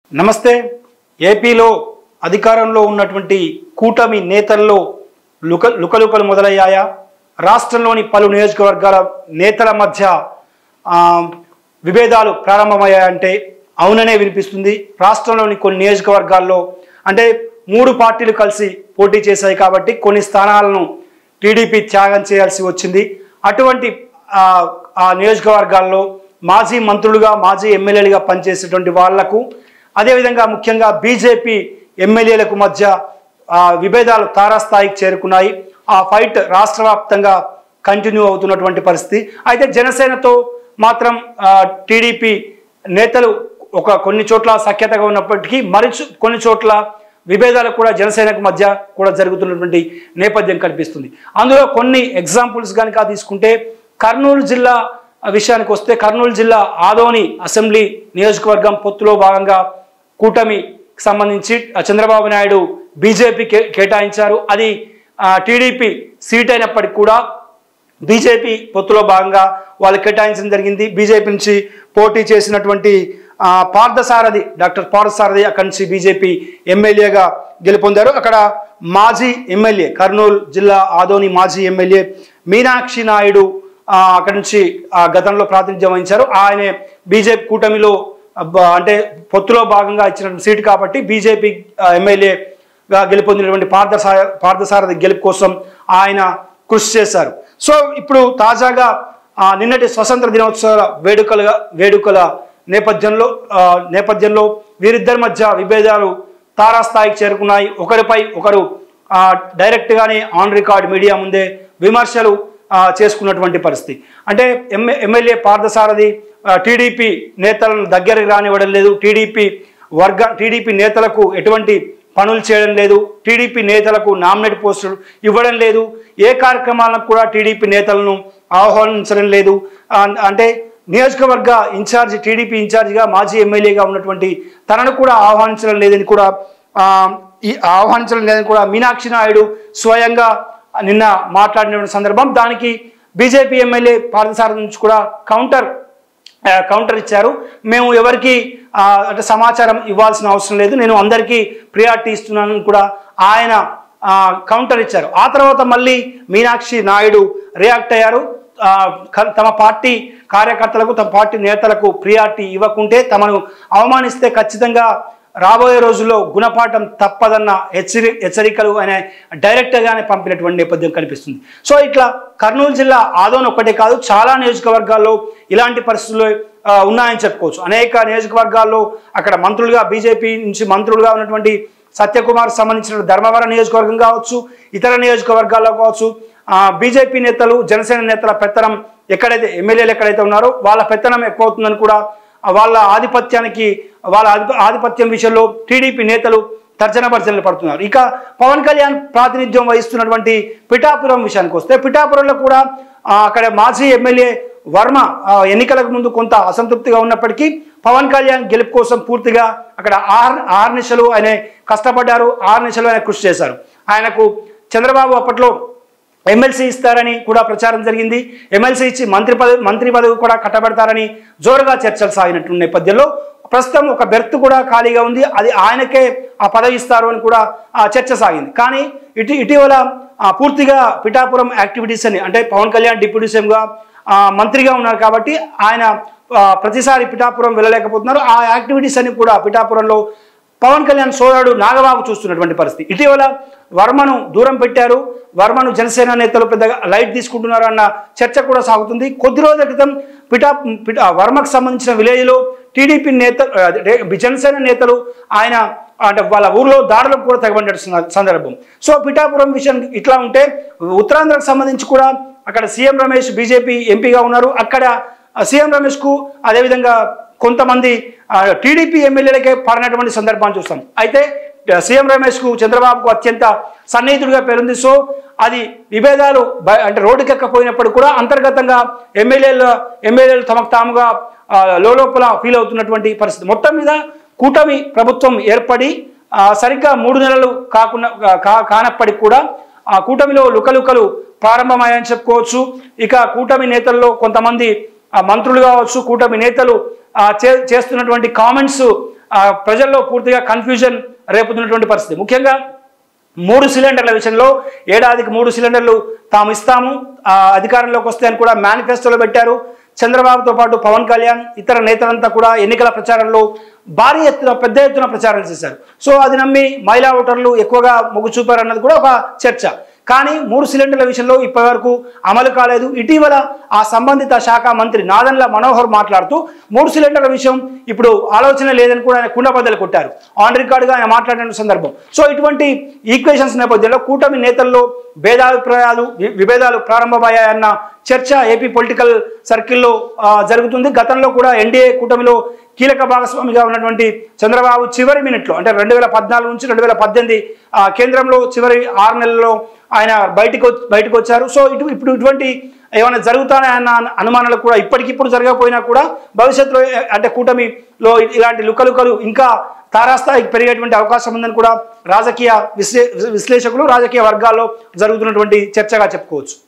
నమస్తే ఏపీలో అధికారంలో ఉన్నటువంటి కూటమి నేతల్లో లుక లుకలుకలు మొదలయ్యాయా రాష్ట్రంలోని పలు నియోజకవర్గాల నేతల మధ్య ఆ, విభేదాలు ప్రారంభమయ్యాయంటే అవుననే వినిపిస్తుంది రాష్ట్రంలోని కొన్ని నియోజకవర్గాల్లో అంటే మూడు పార్టీలు కలిసి పోటీ చేశాయి కాబట్టి కొన్ని స్థానాలను టీడీపీ త్యాగం చేయాల్సి వచ్చింది అటువంటి ఆ, ఆ నియోజకవర్గాల్లో మాజీ మంత్రులుగా మాజీ ఎమ్మెల్యేలుగా పనిచేసేటువంటి వాళ్లకు అదేవిధంగా ముఖ్యంగా బీజేపీ ఎమ్మెల్యేలకు మధ్య ఆ, విభేదాలు తారాస్థాయికి చేరుకున్నాయి ఆ ఫైట్ రాష్ట్ర వ్యాప్తంగా కంటిన్యూ అవుతున్నటువంటి పరిస్థితి అయితే జనసేనతో మాత్రం ఆ, టీడీపీ నేతలు ఒక కొన్ని చోట్ల సఖ్యతగా ఉన్నప్పటికీ మరి చో- కొన్ని చోట్ల విభేదాలు కూడా జనసేనకు మధ్య కూడా జరుగుతున్నటువంటి నేపథ్యం కనిపిస్తుంది అందులో కొన్ని ఎగ్జాంపుల్స్ కనుక తీసుకుంటే కర్నూలు జిల్లా విషయానికి వస్తే కర్నూలు జిల్లా ఆదోని అసెంబ్లీ నియోజకవర్గం పొత్తులో భాగంగా కూటమికి సంబంధించి ఆ, చంద్రబాబు నాయుడు బీజేపీ కే- కేటాయించారు అది ఆ, టీడీపీ సీట్ అయినప్పటికీ కూడా బీజేపీ పొత్తులో భాగంగా వాళ్ళు కేటాయించడం జరిగింది బీజేపీ నుంచి పోటీ చేసినటువంటి ఆ, పార్థసారథి డాక్టర్ పార్థసారథి అక్కడి నుంచి బీజేపీ ఎమ్మెల్యేగా గెలుపొందారు అక్కడ మాజీ ఎమ్మెల్యే కర్నూలు జిల్లా ఆదోని మాజీ ఎమ్మెల్యే మీనాక్షి నాయుడు ఆ, అక్కడి నుంచి ఆ, గతంలో ప్రాతినిధ్యం వహించారు ఆయన బీజేపీ కూటమిలో అబ్బా, అంటే పొత్తులో భాగంగా ఇచ్చిన సీటు కాబట్టి బీజేపీ ఎమ్మెల్యేగా గెలుపొందినటువంటి పార్థసా పార్థసారథి గెలుపు కోసం ఆయన కృషి చేశారు సో ఇప్పుడు తాజాగా ఆ, నిన్నటి స్వతంత్ర దినోత్సవ వేడుకలుగా వేడుకల నేపథ్యంలో ఆ, నేపథ్యంలో వీరిద్దరి మధ్య విభేదాలు తారాస్థాయికి చేరుకున్నాయి ఒకరిపై ఒకరు ఆ, డైరెక్ట్గానే ఆన్ రికార్డ్ మీడియా ముందే విమర్శలు ఆ, చేసుకున్నటువంటి పరిస్థితి అంటే ఎమ్మె ఎమ్మెల్యే పార్థసారథి ఆ, టీడీపీ నేతలను దగ్గరికి రానివ్వడం లేదు టీడీపీ వర్గ టీడీపీ నేతలకు ఎటువంటి పనులు చేయడం లేదు టీడీపీ నేతలకు నామినేట్ పోస్టులు ఇవ్వడం లేదు ఏ కార్యక్రమాలకు కూడా టీడీపీ నేతలను ఆహ్వానించడం లేదు ఆ, అంటే నియోజకవర్గ ఇన్ఛార్జ్ టీడీపీ ఇన్ఛార్జిగా మాజీ ఎమ్మెల్యేగా ఉన్నటువంటి తనను కూడా ఆహ్వానించడం లేదని కూడా ఆ, ఈ ఆహ్వానించడం లేదని కూడా మీనాక్షి నాయుడు స్వయంగా నిన్న మాట్లాడిన సందర్భం దానికి బీజేపీ ఎమ్మెల్యే పార్థసారథి నుంచి కూడా కౌంటర్ ఆ, కౌంటర్ ఇచ్చారు మేము ఎవరికి ఆ, అంటే సమాచారం ఇవ్వాల్సిన అవసరం లేదు నేను అందరికీ ప్రియారిటీ ఇస్తున్నానని కూడా ఆయన ఆ, కౌంటర్ ఇచ్చారు ఆ తర్వాత మళ్ళీ మీనాక్షి నాయుడు రియాక్ట్ అయ్యారు ఆ, క- తమ పార్టీ కార్యకర్తలకు తమ పార్టీ నేతలకు ప్రియారిటీ ఇవ్వకుంటే తమను అవమానిస్తే ఖచ్చితంగా రాబోయే రోజుల్లో గుణపాఠం తప్పదన్న హెచ్చరి హెచ్చరికలు అనే డైరెక్ట్గానే పంపినటువంటి నేపథ్యం కనిపిస్తుంది సో ఇట్లా కర్నూలు జిల్లా ఆదోన్ ఒక్కటే కాదు చాలా నియోజకవర్గాల్లో ఇలాంటి పరిస్థితులు ఆ, ఉన్నాయని చెప్పుకోవచ్చు అనేక నియోజకవర్గాల్లో అక్కడ మంత్రులుగా బీజేపీ నుంచి మంత్రులుగా ఉన్నటువంటి సత్యకుమార్ సంబంధించిన ధర్మవరం నియోజకవర్గం కావచ్చు ఇతర నియోజకవర్గాల్లో కావచ్చు ఆ, బీజేపీ నేతలు జనసేన నేతల పెత్తనం ఎక్కడైతే ఎమ్మెల్యేలు ఎక్కడైతే ఉన్నారో వాళ్ళ పెత్తనం ఎక్కువ అవుతుందని కూడా ఆ, వాళ్ళ ఆధిపత్యానికి వాళ్ళ ఆధిప- ఆధిపత్యం విషయంలో టీడీపీ నేతలు తర్జన భర్జనలు పడుతున్నారు ఇక పవన్ కళ్యాణ్ ప్రాతినిధ్యం వహిస్తున్నటువంటి పిఠాపురం విషయానికి వస్తే పిఠాపురంలో కూడా ఆ, అక్కడ మాజీ ఎమ్మెల్యే వర్మ ఆ, ఎన్నికలకు ముందు కొంత అసంతృప్తిగా ఉన్నప్పటికీ పవన్ కళ్యాణ్ గెలుపు కోసం పూర్తిగా అక్కడ ఆరు ఆరు నిశలు ఆయన కష్టపడ్డారు ఆరు నిశలు ఆయన కృషి చేశారు ఆయనకు చంద్రబాబు అప్పట్లో ఎమ్మెల్సీ ఇస్తారని కూడా ప్రచారం జరిగింది ఎమ్మెల్సీ ఇచ్చి మంత్రి పదవి మంత్రి పదవి కూడా కట్టబెడతారని జోరుగా చర్చలు సాగినటువంటి నేపథ్యంలో ప్రస్తుతం ఒక బెర్త్ కూడా ఖాళీగా ఉంది అది ఆయనకే ఆ పదవి ఇస్తారు అని కూడా ఆ చర్చ సాగింది కానీ ఇటు ఇటీవల ఆ, పూర్తిగా పిఠాపురం యాక్టివిటీస్ అని అంటే పవన్ కళ్యాణ్ డిప్యూటీ సీఎంగా ఆ, మంత్రిగా ఉన్నారు కాబట్టి ఆయన ఆ, ప్రతిసారి పిఠాపురం వెళ్ళలేకపోతున్నారు ఆ యాక్టివిటీస్ అని కూడా పిఠాపురంలో పవన్ కళ్యాణ్ సోదరుడు నాగబాబు చూస్తున్నటువంటి పరిస్థితి ఇటీవల వర్మను దూరం పెట్టారు వర్మను జనసేన నేతలు పెద్దగా లైట్ తీసుకుంటున్నారు అన్న చర్చ కూడా సాగుతుంది కొద్ది రోజుల క్రితం పిఠా పిఠా వర్మకు సంబంధించిన విలేజ్లో టీడీపీ నేత అదే జనసేన నేతలు ఆయన అంటే వాళ్ళ ఊర్లో దాడులకు కూడా తెగబడిన సందర్భం సో పిఠాపురం విషయం ఇట్లా ఉంటే ఉత్తరాంధ్రకు సంబంధించి కూడా అక్కడ సీఎం రమేష్ బీజేపీ ఎంపీగా ఉన్నారు అక్కడ ఆ, సీఎం రమేష్కు అదేవిధంగా కొంతమంది ఆ, టీడీపీ ఎమ్మెల్యేలకే పడినటువంటి సందర్భాన్ని చూస్తాం అయితే ఆ, సీఎం రమేష్కు చంద్రబాబుకు అత్యంత సన్నిహితుడిగా పేరుంది సో అది విభేదాలు బ- అంటే రోడ్డుకెక్కపోయినప్పుడు కూడా అంతర్గతంగా ఎమ్మెల్యేలు ఎమ్మెల్యేలు తమకు తాముగా ఆ, లోలోపల ఫీల్ అవుతున్నటువంటి పరిస్థితి మొత్తం మీద కూటమి ప్రభుత్వం ఏర్పడి ఆ, సరిగ్గా మూడు నెలలు కాకుండా కా- కానప్పటికి కూడా ఆ కూటమిలో లుకలుకలు ప్రారంభమయ్యాయని చెప్పుకోవచ్చు ఇక కూటమి నేతల్లో కొంతమంది ఆ, మంత్రులు కావచ్చు కూటమి నేతలు ఆ, చే- చేస్తున్నటువంటి కామెంట్స్ ఆ, ప్రజల్లో పూర్తిగా కన్ఫ్యూజన్ రేపుతున్నటువంటి పరిస్థితి ముఖ్యంగా మూడు సిలిండర్ల విషయంలో ఏడాదికి మూడు సిలిండర్లు తాము ఇస్తాము ఆ, అధికారంలోకి వస్తే అని కూడా మేనిఫెస్టోలో పెట్టారు చంద్రబాబుతో పాటు పవన్ కళ్యాణ్ ఇతర నేతలంతా కూడా ఎన్నికల ప్రచారంలో భారీ ఎత్తున పెద్ద ఎత్తున ప్రచారం చేశారు సో అది నమ్మి మహిళా ఓటర్లు ఎక్కువగా మొగ్గు చూపారు అన్నది కూడా ఒక చర్చ కానీ మూడు సిలిండర్ల విషయంలో ఇప్పటివరకు అమలు కాలేదు ఇటీవల ఆ సంబంధిత శాఖ మంత్రి నాదన్ల మనోహర్ మాట్లాడుతూ మూడు సిలిండర్ల విషయం ఇప్పుడు ఆలోచన లేదని కూడా ఆయన కుండబద్దలు కొట్టారు ఆన్ రికార్డుగా ఆయన మాట్లాడిన సందర్భం సో ఇటువంటి ఈక్వేషన్స్ నేపథ్యంలో కూటమి నేతల్లో భేదాభిప్రాయాలు వి- విభేదాలు ప్రారంభమయ్యాయన్న చర్చ ఏపీ పొలిటికల్ సర్కిల్లో ఆ, జరుగుతుంది గతంలో కూడా ఎన్డీఏ కూటమిలో కీలక భాగస్వామిగా ఉన్నటువంటి చంద్రబాబు చివరి మినిట్లో అంటే రెండు వేల పద్నాలుగు నుంచి రెండు వేల పద్దెనిమిది ఆ, కేంద్రంలో చివరి ఆరు నెలల్లో ఆయన బయటకు వచ్చి- బయటకు వచ్చారు సో ఇటు ఇప్పుడు ఇటువంటి ఏమైనా జరుగుతాయన్న అనుమానాలు కూడా ఇప్పటికిప్పుడు జరగకపోయినా కూడా భవిష్యత్తులో ఏ- అంటే కూటమిలో ఇలాంటి లుకలుకలు ఇంకా తారాస్థాయికి పెరిగేటువంటి అవకాశం ఉందని కూడా రాజకీయ విశ్లే విశ్లేషకులు రాజకీయ వర్గాల్లో జరుగుతున్నటువంటి చర్చగా చెప్పుకోవచ్చు